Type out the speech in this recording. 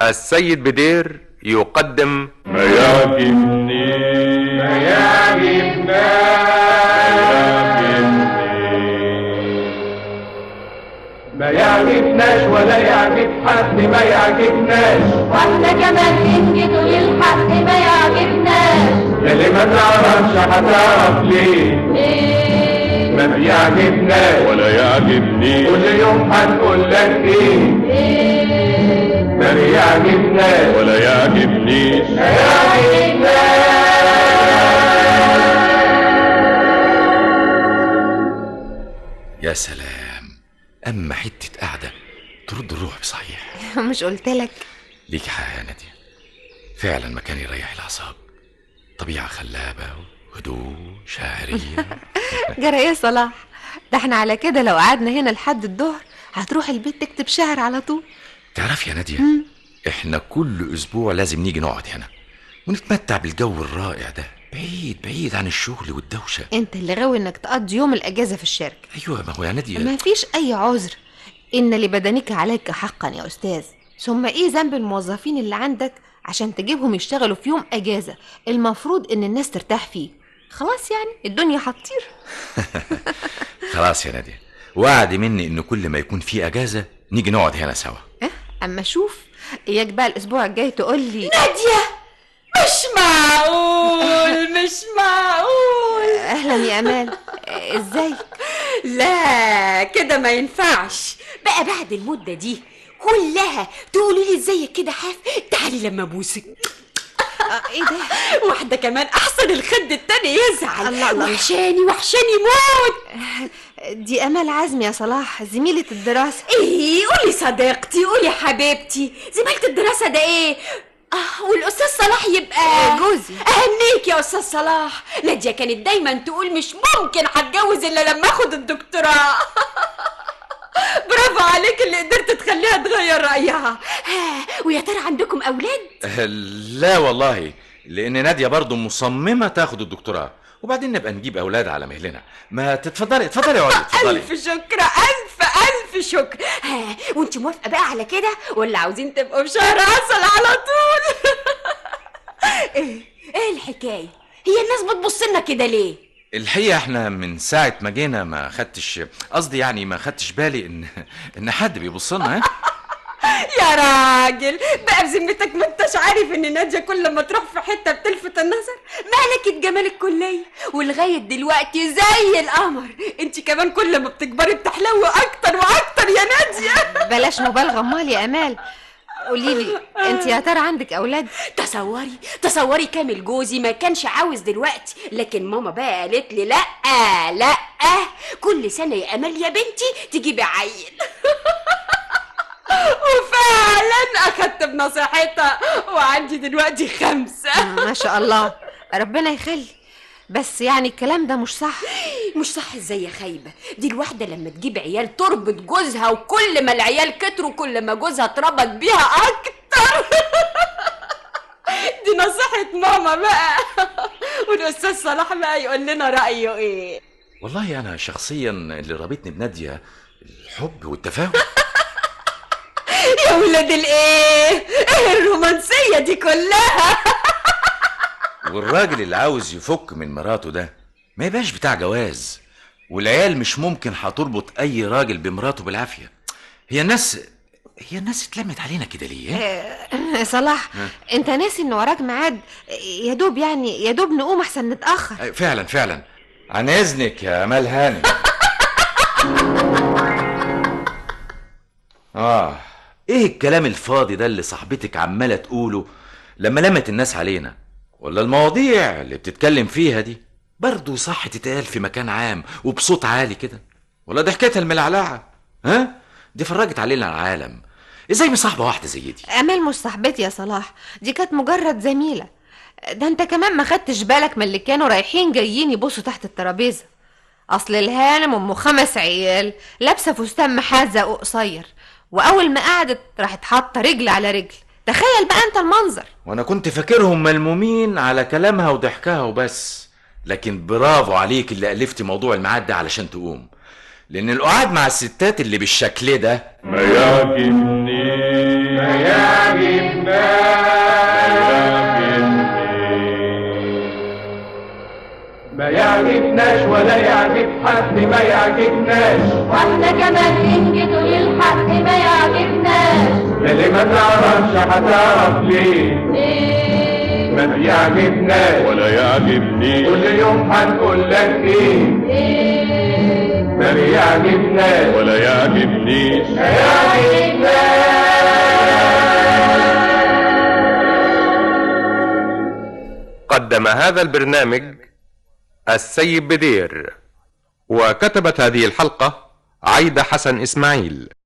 السيد بدير يقدم ما يعجبني ما يعجبنا ما يعجبناش ولا يعجب حد ما يعجبناش واحنا كمان نسكت للحق ما يعجبناش اللي ما تعرفش هتعرف ليه ايه ما بيعجبناش ولا يعجبني كل يوم هنقول لك ايه ايه ما بيعجبناش ولا يعجبنيش ما يعجبناش يا سلام اما حته قاعده ترد الروح بصحيح مش قلتلك ليك حق يا ناديه فعلا مكان يريح الاعصاب طبيعه خلابه وهدوء شاعريه جرى ايه يا صلاح ده احنا على كده لو قعدنا هنا لحد الظهر هتروح البيت تكتب شعر على طول تعرف يا ناديه احنا كل اسبوع لازم نيجي نقعد هنا ونتمتع بالجو الرائع ده بعيد بعيد عن الشغل والدوشه انت اللي غاوي انك تقضي يوم الاجازه في الشركه ايوه ما هو يا ناديه ما فيش اي عذر ان لبدنك عليك حقا يا استاذ ثم ايه ذنب الموظفين اللي عندك عشان تجيبهم يشتغلوا في يوم اجازه المفروض ان الناس ترتاح فيه خلاص يعني الدنيا هتطير خلاص يا ناديه وعد مني ان كل ما يكون في اجازه نيجي نقعد هنا سوا اه اما شوف اياك بقى الاسبوع الجاي تقول لي نادية مش معقول مش معقول اهلا يا امال اه، ازيك لا كده ما ينفعش بقى بعد المدة دي كلها تقولوا لي ازيك كده حاف تعالي لما ابوسك اه، ايه ده واحدة كمان احسن الخد التاني يزعل الله الله. وحشاني وحشاني موت دي امال عزمي يا صلاح زميله الدراسه ايه قولي صديقتي قولي حبيبتي زميلة الدراسة ده ايه اه والاستاذ صلاح يبقى جوزي. اهنيك يا استاذ صلاح نادية كانت دايما تقول مش ممكن هتجوز الا لما اخد الدكتوراه برافو عليك اللي قدرت تخليها تغير رايها ها ويا ترى عندكم اولاد لا والله لان ناديه برضو مصممه تاخد الدكتوراه وبعدين نبقى نجيب اولاد على مهلنا ما تتفضلي اتفضلي اقعدي اتفضلي الف شكر الف الف شكر ها وانت موافقه بقى على كده ولا عاوزين تبقوا في شهر عسل على طول ايه ايه الحكايه هي الناس بتبص لنا كده ليه الحقيقه احنا من ساعه ما جينا ما خدتش قصدي يعني ما خدتش بالي ان ان حد بيبص لنا ها يا راجل بقى بذمتك ما انتش عارف ان ناديه كل ما تروح في حته بتلفت النظر ملكه جمال الكليه ولغايه دلوقتي زي القمر انت كمان كل ما بتكبري بتحلوي اكتر واكتر يا ناديه بلاش مبالغه امال يا امال قولي لي انت يا ترى عندك اولاد تصوري تصوري كامل جوزي ما كانش عاوز دلوقتي لكن ماما بقى قالت لي لا لا كل سنه يا امال يا بنتي تجيبي عيل وفعلا اخدت بنصيحتها وعندي دلوقتي خمسه ما شاء الله ربنا يخلي بس يعني الكلام ده مش صح مش صح ازاي يا خايبه دي الواحده لما تجيب عيال تربط جوزها وكل ما العيال كتروا كل ما جوزها اتربط بيها اكتر دي نصيحه ماما بقى والاستاذ صلاح بقى يقول لنا رايه ايه والله انا شخصيا اللي رابطني بناديه الحب والتفاهم يا ولاد الايه ايه الرومانسيه دي كلها والراجل اللي عاوز يفك من مراته ده ما يبقاش بتاع جواز والعيال مش ممكن هتربط اي راجل بمراته بالعافيه هي الناس هي الناس اتلمت علينا كده ليه ها؟ صلاح انت ناسي ان وراك ميعاد يا دوب يعني يا دوب نقوم احسن نتاخر أي فعلا فعلا عن اذنك يا امال هاني اه ايه الكلام الفاضي ده اللي صاحبتك عماله تقوله لما لمت الناس علينا ولا المواضيع اللي بتتكلم فيها دي برضه صح تتقال في مكان عام وبصوت عالي كده ولا ضحكتها الملعلعه ها دي فرجت علينا العالم ازاي مصاحبه واحده زي دي امال مش صاحبتي يا صلاح دي كانت مجرد زميله ده انت كمان ما خدتش بالك من اللي كانوا رايحين جايين يبصوا تحت الترابيزه اصل الهانم ام خمس عيال لابسه فستان محزق وقصير واول ما قعدت راحت حاطه رجل على رجل تخيل بقى انت المنظر وانا كنت فاكرهم ملمومين على كلامها وضحكها وبس لكن برافو عليك اللي الفتي موضوع الميعاد ده علشان تقوم لان القعاد مع الستات اللي بالشكل ده ما يعجبني ما ما يعجبناش ولا يعجب حد ما يعجبناش واحنا كمان ننجد للحق ما يعجبناش اللي ما تعرفش هتعرف ليه ايه ما بيعجبناش ولا يعجبنيش كل يوم هنقول لك ايه ايه ما بيعجبناش ولا يعجبنيش قدم هذا البرنامج السيد بدير وكتبت هذه الحلقة عايدة حسن إسماعيل